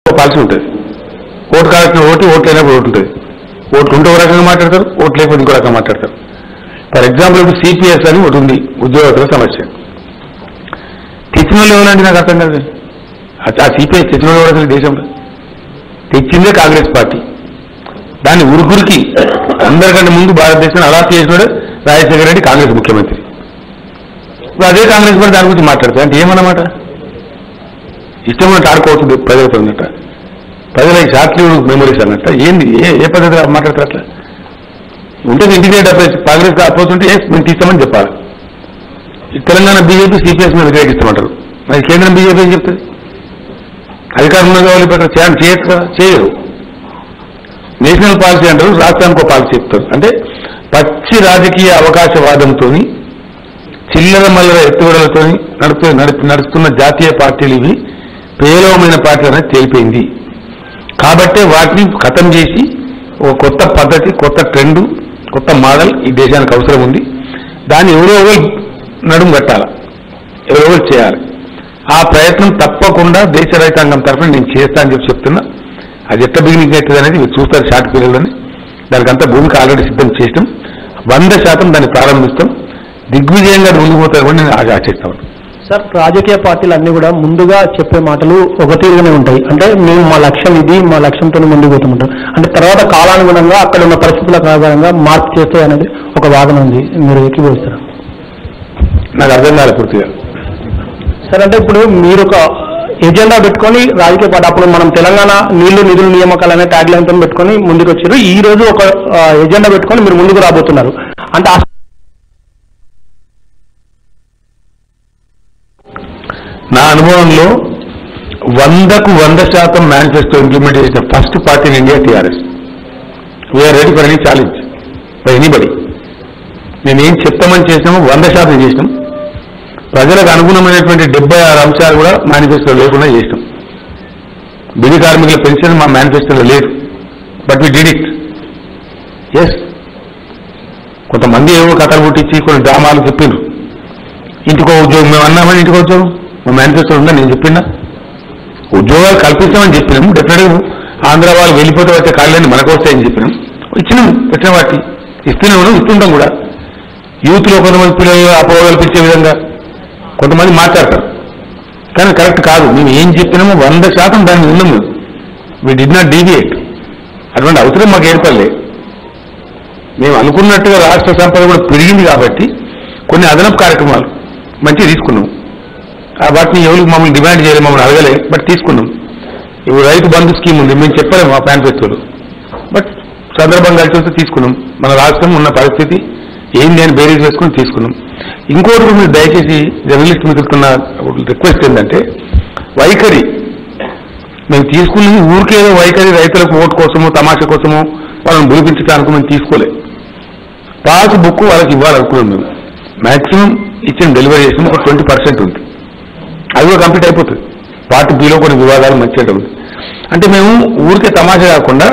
Policy ఉంటుంది vote కావాల్సిన vote vote లేనప్పుడు ఓటు ఉంటుంది ఓట్లు ఉంటే ఒక రకంగా మాట్లాడతారు ఓటు లేకపోతే ఇంకో రకంగా మాట్లాడతారు ఫర్ ఎగ్జాంపుల్ ఇప్పుడు సిపిఎస్ అని ఒకటి ఉంది ఉద్యోగస్తుల సమస్య తెచ్చిన వాళ్ళు ఎవరండి నాకు అర్థం కాదు ఆ- ఆ సిపిఎస్ తెచ్చిన వాళ్ళు ఎవరు అసలు ఈ దేశంలో తెచ్చిందే కాంగ్రెస్ పార్టీ దాన్ని ఉరుగురికి అందరికంటే ముందు భారతదేశం అలా చేసినాడు రాజశేఖర రెడ్డి కాంగ్రెస్ ముఖ్యమంత్రి ఇప్పుడు అదే కాంగ్రెస్ పార్టీ దాని గురించి మాట్లాడుతుంది అంటే ఏమన్నమాట ఇష్టం ఉన్నట్టు ఆడుకోవచ్చు ప్రజలతో ఉన్నట్ట ప్రజలకి షార్ట్ లీవ్ మెమరీస్ అన్నట్ట ఏంది ఏ ఏ పద్ధతిలో మాట్లాడతారు అట్లా ఉంటుంది ఇంటిగ్రేట్ అప్రోచ్ కాంగ్రెస్ అప్రోచ్ ఉంటే ఎస్ మేము తీస్తామని చెప్పాలి ఈ తెలంగాణ బీజేపీ సిపిఎస్ మీద వ్యతిరేకిస్తామంటారు మరి కేంద్రం బీజేపీ ఏం చెప్తుంది అధికారం ఉన్న వాళ్ళు ఇప్పుడు చేయండి చేయొచ్చు కదా చేయరు నేషనల్ పాలసీ అంటారు రాష్ట్రానికి ఒక పాలసీ చెప్తారు అంటే పచ్చి రాజకీయ అవకాశవాదంతో చిల్లర మల్లర ఎత్తుగడలతో నడుపు నడుపు నడుస్తున్న జాతీయ పార్టీలు ఇవి పేలవమైన పార్టీలు అనేది తేలిపోయింది కాబట్టే వాటిని ఖతం చేసి ఒక కొత్త పద్ధతి కొత్త ట్రెండ్ కొత్త మోడల్ ఈ దేశానికి అవసరం ఉంది దాన్ని ఎవరో ఎవరు నడుము కట్టాలి ఎవరో ఎవరు చేయాలి ఆ ప్రయత్నం తప్పకుండా దేశ రైతాంగం తరఫున నేను చేస్తా అని చెప్పి చెప్తున్నా అది ఎట్లా బిగినింగ్ అవుతుంది అనేది మీరు చూస్తారు షార్ట్ పీరియడ్లోనే దానికి అంతా భూమికి ఆల్రెడీ సిద్ధం చేసినాం వంద శాతం దాన్ని ప్రారంభిస్తాం దిగ్విజయంగా అది ముందుకు పోతారు కూడా నేను ఆశ- ఆశిస్తాను సార్ రాజకీయ పార్టీలు అన్ని కూడా ముందుగా చెప్పే మాటలు ఒక తీరుగానే ఉంటాయి అంటే మేము మా లక్ష్యం ఇది మా లక్ష్యంతో ముందుకు పోతుంటాం అంటే తర్వాత కాలానుగుణంగా అక్కడ ఉన్న పరిస్థితుల ఆధారంగా మార్పు చేస్తాయి అనేది ఒక వాదన ఉంది మీరు ఎక్కిపోయిస్తారు నాకు అర్థం కాలే పూర్తిగా సార్ అంటే ఇప్పుడు మీరు ఒక ఎజెండా పెట్టుకొని రాజకీయ పార్టీ అప్పుడు మనం తెలంగాణ నీళ్లు నిధులు నియామకాలు అనే ట్యాగ్ లైన్ తో పెట్టుకొని ముందుకు వచ్చారు ఈ రోజు ఒక ఆ, ఎజెండా పెట్టుకొని మీరు ముందుకు రాబోతున్నారు అంటే ఆ నా అనుభవంలో వందకు వంద శాతం మేనిఫెస్టో ఇంప్లిమెంట్ చేసిన first party in India TRS we are ready for any challenge for anybody నేనేం చెప్తామని చేసినామో వంద శాతం చేసినాం ప్రజలకు అనుగుణమైనటువంటి డెబ్బై ఆరు అంశాలు కూడా మేనిఫెస్టో లేకుండా చేసినాం బిడి కార్మికుల పెన్షన్ మా మేనిఫెస్టోలో లేదు but we did it yes కొంతమంది ఏవో కథలు పుట్టించి కొన్ని డ్రామాలు చెప్పిండ్రు ఇంటికో ఉద్యోగం మేము అన్నామని ఇంటికో ఉద్యోగం మా మేనిఫెస్టో ఉందా నేను చెప్పినా ఉద్యోగాలు కల్పిస్తామని చెప్పినాం డెఫినెట్గా ఆంధ్ర వాళ్ళు వెళ్ళిపోతే వచ్చే కాళ్ళని మనకు వస్తాయని చెప్పినాం ఇచ్చినాం పెట్టిన వాటి ఇస్తూనే ఉన్నాం ఇస్తుంటాం కూడా యూత్లో కొంతమంది పిల్లలు అపోహ కల్పించే విధంగా కొంతమంది మాట్లాడతారు కానీ కరెక్ట్ కాదు మేము ఏం చెప్పినామో వంద శాతం దాన్ని ఉన్నాం మేము వీ డి నాట్ డీవియేట్ అటువంటి అవసరం మాకు ఏర్పడలే మేము అనుకున్నట్టుగా రాష్ట్ర సంపద కూడా పెరిగింది కాబట్టి కొన్ని అదనపు కార్యక్రమాలు మంచిగా తీసుకున్నాం ఆ వాటిని ఎవరు మమ్మల్ని డిమాండ్ చేయలేదు మమ్మల్ని అడగలే బట్ తీసుకున్నాం ఇప్పుడు రైతు బంధు స్కీమ్ ఉంది మేము చెప్పలేము మా మేనిఫెస్టోలో బట్ సందర్భం కలిసి వస్తే తీసుకున్నాం మన రాష్ట్రం ఉన్న పరిస్థితి ఏంది అని బేరీజ్ వేసుకొని తీసుకున్నాం ఇంకోటి కూడా మీరు దయచేసి జర్నలిస్ట్ మిత్రుకున్న రిక్వెస్ట్ ఏంటంటే వైఖరి మేము తీసుకున్నది ఊరికేదో వైఖరి రైతులకు ఓటు కోసమో తమాషా కోసమో వాళ్ళని బులిపించడానికి మేము తీసుకోలేదు పాస్ బుక్ వాళ్ళకి ఇవ్వాలనుకున్నాం మేము మాక్సిమం ఇచ్చిన డెలివరీ చేసిన ఒక ట్వంటీ పర్సెంట్ ఉంది అది కూడా కంప్లీట్ అయిపోతుంది పార్ట్ బిలో కొన్ని వివాదాలు మంచిగా ఉంది అంటే మేము ఊరికే తమాషా కాకుండా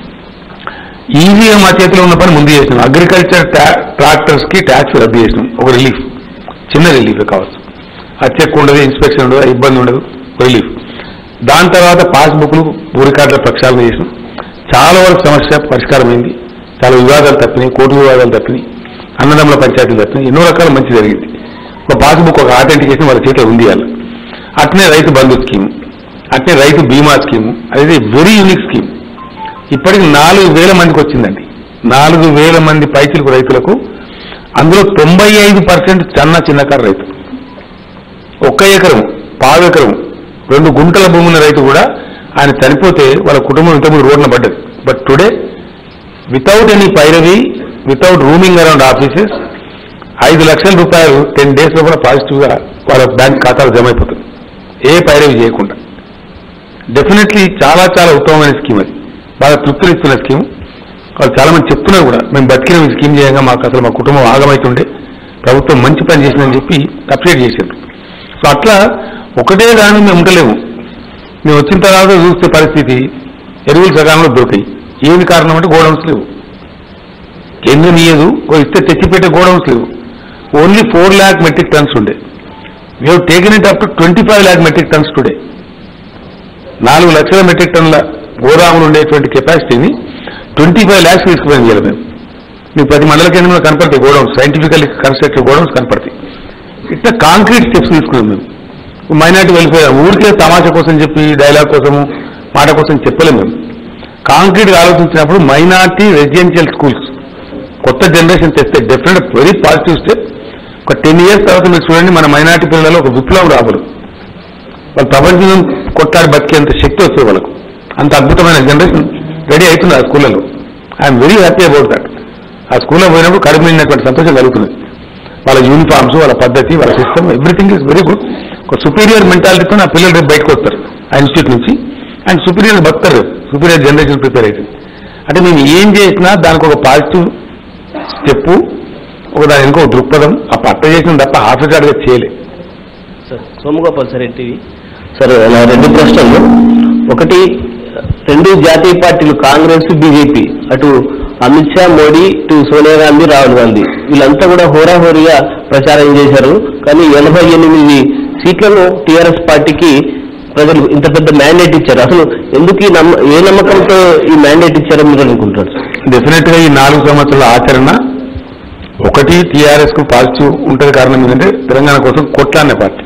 ఈజీగా మా చేతిలో ఉన్న పని ముందు చేసినాం అగ్రికల్చర్ ట్రాక్టర్స్ కి ట్యాక్స్ రద్దు చేసినాం ఒక రిలీఫ్ చిన్న రిలీఫ్ కావచ్చు అది చెక్ ఉండదు ఇన్స్పెక్షన్ ఉండదు ఇబ్బంది ఉండదు రిలీఫ్ దాని తర్వాత పాస్బుక్లు రికార్డుల ప్రక్షాళన చేసినాం చాలా వరకు సమస్య పరిష్కారమైంది చాలా వివాదాలు తప్పినాయి కోర్టు వివాదాలు తప్పినాయి అన్నదమ్ముల పంచాయతీలు తప్పినాయి ఎన్నో రకాల మంచి జరిగింది ఒక పాస్బుక్ ఒక ఆథెంటికేషన్ వాళ్ళ చేతిలో ఉంది వాళ్ళు అట్నే రైతు బంధు స్కీమ్ అట్నే రైతు బీమా స్కీము అది వెరీ యూనిక్ స్కీమ్ ఇప్పటికి నాలుగు వేల మందికి వచ్చిందండి నాలుగు వేల మంది పైచిలకు రైతులకు అందులో తొంభై ఐదు పర్సెంట్ చిన్న చిన్నకారు రైతు ఒక్క ఎకరం పావు ఎకరం రెండు గుంటల భూమి ఉన్న రైతు కూడా ఆయన చనిపోతే వాళ్ళ కుటుంబం ఇంతకుముందు రోడ్న పడ్డది బట్ టుడే వితౌట్ ఎనీ పైరవీ వితౌట్ రూమింగ్ అరౌండ్ ఆఫీసెస్ ఐదు లక్షల రూపాయలు టెన్ డేస్ లో కూడా పాజిటివ్ గా వాళ్ళ బ్యాంక్ ఖాతాలో జమ అయిపోతుంది ఏ పైరవి చేయకుండా డెఫినెట్లీ చాలా చాలా ఉత్తమమైన స్కీమ్ అది బాగా తృప్తినిస్తున్న స్కీమ్ వాళ్ళు చాలా మంది చెప్తున్నారు కూడా మేము బతికిన ఈ స్కీమ్ చేయంగా మాకు అసలు మా కుటుంబం ఆగమైతుండే ప్రభుత్వం మంచి పని చేసిందని చెప్పి అప్డేట్ చేశారు సో అట్లా ఒకటే దాన్ని మేము ఉండలేము మేము వచ్చిన తర్వాత చూస్తే పరిస్థితి ఎరువులు సకాలంలో దొరికాయి ఏమి కారణం అంటే గోడౌన్స్ లేవు కేంద్రం ఇయ్యదు ఓ ఇస్తే తెచ్చిపెట్టే గోడౌన్స్ లేవు only four lakh metric tons ఉండే we have taken it up to twenty five lakh metric tons today నాలుగు లక్షల మెట్రిక్ టన్నుల గోదాములు ఉండేటువంటి కెపాసిటీని ట్వంటీ ఫైవ్ ల్యాక్స్ తీసుకుపోయింది చేయాలి మేము మీకు ప్రతి మండల కేంద్రంలో కనపడతాయి గోడౌన్స్ సైంటిఫికల్లీ కన్స్ట్రక్టెడ్ గోడౌన్స్ కనపడతాయి ఇట్లా కాంక్రీట్ స్టెప్స్ తీసుకున్నాం మేము మైనార్టీ వెల్ఫేర్ ఊరికే తమాషా కోసం చెప్పి డైలాగ్ కోసము మాట కోసం చెప్పలేము మేము కాంక్రీట్గా ఆలోచించినప్పుడు మైనార్టీ రెసిడెన్షియల్ స్కూల్స్ కొత్త జనరేషన్ తెస్తే డెఫినెట్ వెరీ పాజిటివ్ స్టెప్ ఒక టెన్ ఇయర్స్ తర్వాత మీరు చూడండి మన మైనార్టీ పిల్లలలో ఒక విప్లవం రాబోదు వాళ్ళు ప్రపంచం కొట్టాడి బతికేంత శక్తి వస్తుంది వాళ్ళకు అంత అద్భుతమైన జనరేషన్ రెడీ అవుతుంది ఆ స్కూళ్ళలో I'm very happy about that ఆ స్కూల్లో పోయినప్పుడు కడుపునినటువంటి సంతోషం కలుగుతుంది వాళ్ళ యూనిఫామ్స్ వాళ్ళ పద్ధతి వాళ్ళ system everything is very good ఒక సుపీరియర్ మెంటాలిటీతో నా పిల్లలు రేపు బయటకు వస్తారు ఆ ఇన్స్టిట్యూట్ నుంచి అండ్ సుపీరియర్ బతారు సుపీరియర్ జనరేషన్ ప్రిపేర్ అవుతుంది అంటే మేము ఏం చేసినా దానికి ఒక పాజిటివ్ స్టెప్ ఒక దాని ఇంకో దృక్పథం ఆ పట్ట చేసిన తప్ప హాఫ్ గా చేయలే sir Somagopal sir NTV sir నా రెండు ప్రశ్నలు ఒకటి రెండు జాతీయ పార్టీలు కాంగ్రెస్ బీజేపీ అటు అమిత్ షా మోడీ ఇటు సోనియా గాంధీ రాహుల్ గాంధీ వీళ్ళంతా కూడా హోరాహోరీగా ప్రచారం చేశారు కానీ ఎనభై ఎనిమిది సీట్లను టీఆర్ఎస్ పార్టీకి ప్రజలు ఇంత పెద్ద మ్యాండేట్ ఇచ్చారు అసలు ఎందుకు ఈ నమ్మ ఏ నమ్మకంతో ఈ మ్యాండేట్ ఇచ్చారో మీరు అనుకుంటారు సార్ డెఫినెట్ గా ఈ నాలుగు సంవత్సరాల ఆచరణ ఒకటి టీఆర్ఎస్ కు పాజిటివ్ ఉంటుంది కారణం ఏంటంటే తెలంగాణ కోసం కొట్లాడిన పార్టీ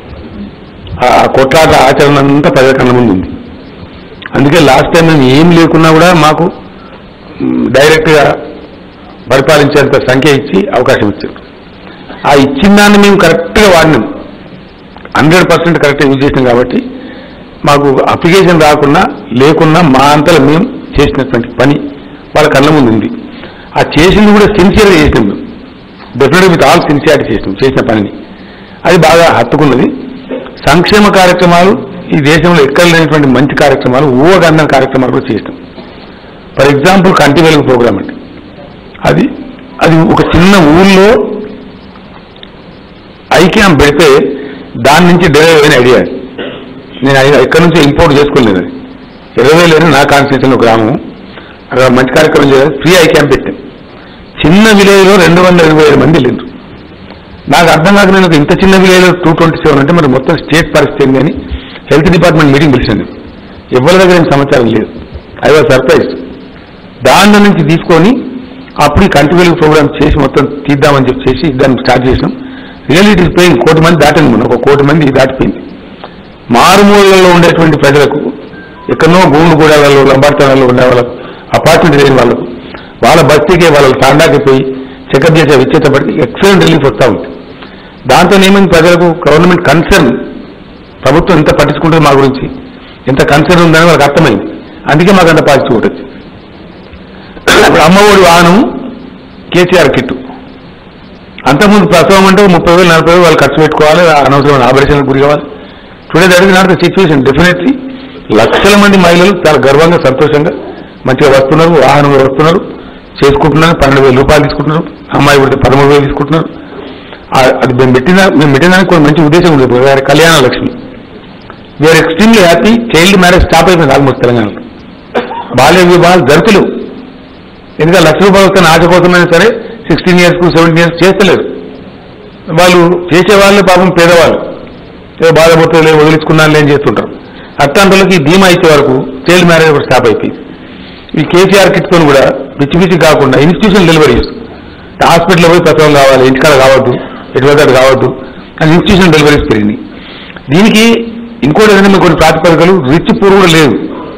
ఆ కొట్లాట ఆచరణ అంతా ప్రజల కళ్ళ ముందు ఉంది అందుకే లాస్ట్ టైం మేము ఏం లేకున్నా కూడా మాకు డైరెక్ట్ గా పరిపాలించేంత సంఖ్య ఇచ్చి అవకాశం ఇచ్చారు ఆ ఇచ్చిన దాన్ని మేము కరెక్ట్ గా వాడినాం హండ్రెడ్ పర్సెంట్ కరెక్ట్ యూజ్ చేసినాం కాబట్టి మాకు అప్లికేషన్ రాకున్నా లేకున్నా మా అంతలో మేము చేసినటువంటి పని వాళ్ళ కళ్ళ ముందు ఉంది ఆ చేసింది కూడా సిన్సియర్గా చేసినాం మేము డెఫినెట్గా విత్ ఆల్ సిన్సియారిటీ చేసినాం చేసిన పనిని అది బాగా హత్తుకున్నది సంక్షేమ కార్యక్రమాలు ఈ దేశంలో ఎక్కడ లేనటువంటి మంచి కార్యక్రమాలు ఊహగంధన కార్యక్రమాలు కూడా చేసినాం ఫర్ ఎగ్జాంపుల్ కంటి వెలుగు ప్రోగ్రామ్ అండి అది అది ఒక చిన్న ఊళ్ళో ఐక్యాం పెడితే దాని నుంచి డెలివరీ అయిన ఐడియా అది. నేను అది ఎక్కడి నుంచి ఇంపోర్ట్ చేసుకోలేదు అది ఇరవై వేలు నా కాన్స్టిట్యూషన్ గ్రామం అక్కడ మంచి కార్యక్రమం చేయాలి ఫ్రీ ఐ క్యాంప్ పెట్టాం చిన్న విలేజ్లో రెండు వందల ఇరవై ఏడు మంది వెళ్ళిండ్రు నాకు అర్థం కాక నేను ఒక ఇంత చిన్న విలేజ్లో టూ ట్వంటీ సెవెన్ అంటే మరి మొత్తం స్టేట్ పరిస్థితి ఏంది అని హెల్త్ డిపార్ట్మెంట్ మీటింగ్ పిలిచింది ఎవరి దగ్గర ఏం సమాచారం లేదు ఐ వాజ్ సర్ప్రైజ్ దాంట్లో నుంచి తీసుకొని అప్పుడు ఈ కంటి వెలుగు ప్రోగ్రామ్ చేసి మొత్తం తీద్దామని చెప్పి చేసి దాన్ని స్టార్ట్ చేసినాం రియల్ ఇట్ ఇస్ పోయింది కోటి మంది దాటింది మనం ఒక కోటి మంది దాటిపోయింది మారుమూలలో ఉండేటువంటి ప్రజలకు ఎక్కడో భూములు గూడాలలో లంబార్తనాల్లో ఉండే వాళ్ళకు అపార్ట్మెంట్ లేని వాళ్ళకు వాళ్ళ బస్తీకే వాళ్ళ తాండాకి పోయి చెకప్ చేసే విచ్చేతపడికి ఎక్సలెంట్ రిలీఫ్ వస్తూ ఉంది దాంతో ఏమైంది ప్రజలకు గవర్నమెంట్ కన్సర్న్ ప్రభుత్వం ఎంత పట్టించుకుంటుంది మా గురించి ఎంత కన్సర్న్ ఉందని వాళ్ళకి అర్థమైంది అందుకే మాకు అంత పాజిటివ్ ఉంటుంది ఇప్పుడు అమ్మఒడి వాహనం కేసీఆర్ కిట్టు అంతకుముందు ప్రసవం అంటే ముప్పై వేలు నలభై వేలు వాళ్ళు ఖర్చు పెట్టుకోవాలి అనవసరమైన ఆపరేషన్లకు గురి కావాలి today that is not the situation definitely లక్షల మంది మహిళలు చాలా గర్వంగా సంతోషంగా మంచిగా వస్తున్నారు వాహనంలో వస్తున్నారు చేసుకుంటున్నారు పన్నెండు వేల రూపాయలు తీసుకుంటున్నారు అమ్మాయి పుడితే పదమూడు వేలు తీసుకుంటున్నారు ఆ- అది మేము పెట్టిన మేము పెట్టినానికి కొన్ని మంచి ఉద్దేశం ఉంది వారి Kalyana Lakshmi we are extremely happy child marriage stop అయిపోయింది ఆల్మోస్ట్ తెలంగాణలో బాల్య వివాహాలు జరుగుతలేవు ఎందుకంటే లక్ష రూపాయలు వస్తున్న ఆశ కోసమైనా సరే సిక్స్టీన్ ఇయర్స్ కు సెవెంటీన్ ఇయర్స్ చేస్తలేరు వాళ్ళు చేసేవాళ్ళు పాపం పేదవాళ్ళు ఏదో బాధపడుతుంది వదిలించుకున్నాను ఏం చేస్తుంటారు అట్లాంటి ఈ ధీమా ఇచ్చే వరకు చైల్డ్ మ్యారేజ్ కూడా స్టాప్ అయిపోయింది ఈ కేసీఆర్ కిట్తో కూడా పిచ్చి పిచ్చి కాకుండా ఇన్స్టిట్యూషన్ డెలివరీస్ హాస్పిటల్లో పోయి ప్రసవం కావాలి ఇంటికాడ కావద్దు ఎటువంటి అటు కావద్దు అని ఇన్స్టిట్యూషన్ డెలివరీస్ పెరిగినాయి దీనికి ఇంకోటి ఏదైనా మీకు కొన్ని ప్రాతిపదికలు రిచ్ పూర్ కూడా లేదు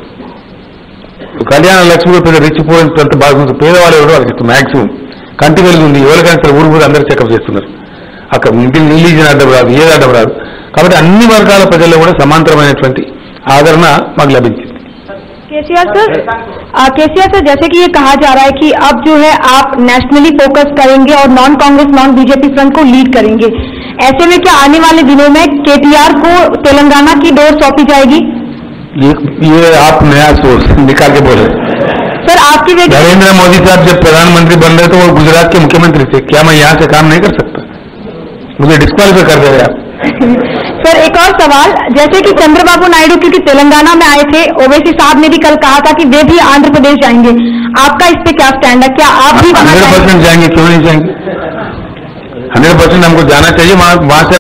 కళ్యాణ లక్ష్మి కూడా పెద్ద రిచ్ పూర్ అంత బాగుంది పేదవాళ్ళు ఎవరు వాళ్ళకి ఇష్టం మాక్సిమం కంటి వెలుగు ఉంది ఎవరికైనా సరే ఊరు కూడా అందరూ చెకప్ చేస్తున్నారు అక్కడ ఇంటికి రిలీజియన్ అడ్డం రాదు ఏది అడ్డం రాదు కాబట్టి అన్ని వర్గాల ప్రజల్లో కూడా సమాంతరమైనటువంటి ఆదరణ మాకు లభించింది केसीआर सर केसीआर सर जैसे कि ये कहा जा रहा है कि अब जो है आप नेशनली फोकस करेंगे और non Congress non BJP front को लीड करेंगे ऐसे में क्या आने वाले दिनों में केटीआर को तेलंगाना की डोर सौंपी जाएगी ये ये आप नया सोर्स निकाल के बोले सर आपकी बेटी नरेंद्र मोदी साहब जब प्रधानमंत्री बन रहे तो वो गुजरात के मुख्यमंत्री थे क्या मैं यहाँ से काम नहीं कर सकता मुझे डिस्क्वालीफाई कर दे रहे आप सर एक और सवाल जैसे कि चंद्रबाबू नायडू क्योंकि तेलंगाना में आए थे ओवैसी साहब ने भी कल कहा था कि वे भी आंध्र प्रदेश जाएंगे आपका इस पे क्या स्टैंड है क्या आप भी वहां हंड्रेड जाएंगे? परसेंट जाएंगे क्यों नहीं जाएंगे हंड्रेड परसेंट हमको जाना चाहिए वहाँ वहाँ से